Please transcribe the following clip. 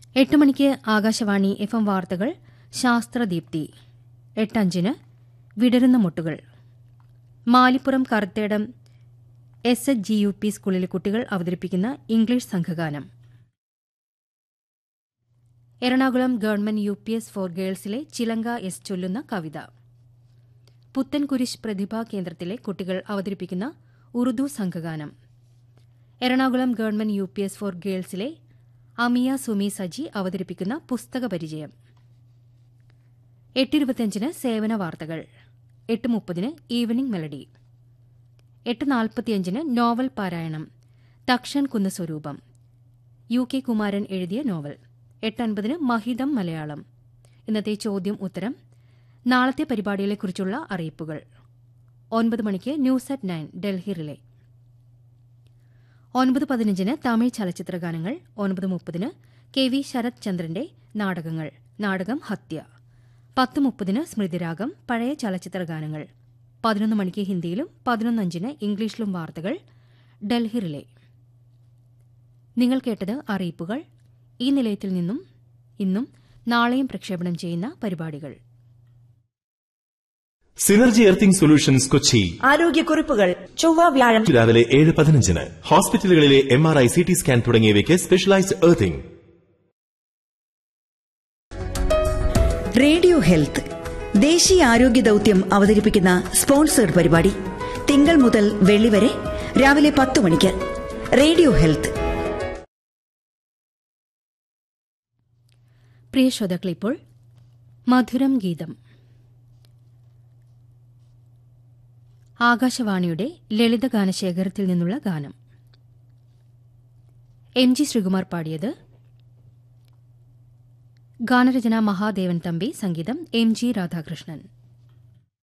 എട്ട് മണിക്ക് Akashvani F M വാർത്തകൾ ശാസ്ത്രദീപ്തി എട്ടഞ്ചിന് വിടരുന്ന മുട്ടുകൾ Malipuram Karuthedam S H G U P സ്കൂളിലെ കുട്ടികൾ അവതരിപ്പിക്കുന്ന ഇംഗ്ലീഷ് സംഘഗാനം Ernakulam government U P S for ഗേൾസിലെ ചിലങ്ക എസ് ചൊല്ലുന്ന കവിത പുത്തൻകുരിശ് പ്രതിഭാ കേന്ദ്രത്തിലെ കുട്ടികൾ അവതരിപ്പിക്കുന്ന ഉറുദു സംഘഗാനം Ernakulam government U P S for ഗേൾസിലെ അമിയ സുമി സജി അവതരിപ്പിക്കുന്ന പുസ്തക പരിചയം എട്ടിരുപത്തിയഞ്ചിന് സേവന വാർത്തകൾ എട്ട് മുപ്പതിന് ഈവനിംഗ് മെലഡി എട്ട് നാൽപ്പത്തിയഞ്ചിന് നോവൽ പാരായണം തക്ഷൻ കുന്ന സ്വരൂപം യു കെ കുമാരൻ എഴുതിയ നോവൽ എട്ടൻപതിന് മഹിതം മലയാളം ഇന്നത്തെ ചോദ്യം ഉത്തരം നാളത്തെ പരിപാടികളെക്കുറിച്ചുള്ള അറിയിപ്പുകൾ ഒൻപത് മണിക്ക് news at nine Delhi relay ഒൻപത് പതിനഞ്ചിന് തമിഴ് ചലച്ചിത്ര ഗാനങ്ങൾ ഒൻപത് മുപ്പതിന് കെ വി ശരത് ചന്ദ്രന്റെ നാടകങ്ങൾ നാടകം ഹത്യ പത്ത് മുപ്പതിന് സ്മൃതിരാഗം പഴയ ചലച്ചിത്ര ഗാനങ്ങൾ പതിനൊന്ന് മണിക്ക് ഹിന്ദിയിലും പതിനൊന്നഞ്ചിന് ഇംഗ്ലീഷിലും വാർത്തകൾ ഡൽഹി റിലേ നിങ്ങൾ കേട്ടത് അറിയിപ്പുകൾ ഈ നിലയത്തിൽ നിന്നും ഇന്നും നാളെയും പ്രക്ഷേപണം ചെയ്യുന്ന പരിപാടികൾ സിനർജി എർത്തിംഗ് സൊല്യൂഷൻസ് കൊച്ചി ആരോഗ്യക്കുറിപ്പുകൾ ചൊവ്വ വ്യാഴം രാവിലെ ഏഴ് പതിനഞ്ചിന് ഹോസ്പിറ്റലുകളിലെ M R I C T scan തുടങ്ങിയവയ്ക്ക് സ്പെഷ്യലൈസ്ഡ് എർത്തിംഗ് റേഡിയോ ഹെൽത്ത് ദേശീയ ആരോഗ്യ ദൌത്യം അവതരിപ്പിക്കുന്ന സ്പോൺസേഡ് പരിപാടി തിങ്കൾ മുതൽ വെള്ളി വരെ രാവിലെ പത്ത് മണിക്ക് റേഡിയോ ഹെൽത്ത് പ്രിയ ശ്രോതാക്കളിപ്പോൾ മധുരം ഗീതം ആകാശവാണിയുടെ ലളിതഗാനശേഖരത്തിൽ നിന്നുള്ള ഗാനം എം ജി ശ്രീകുമാർ പാടിയത് ഗാനരചന മഹാദേവൻ തമ്പി സംഗീതം എം ജി രാധാകൃഷ്ണൻ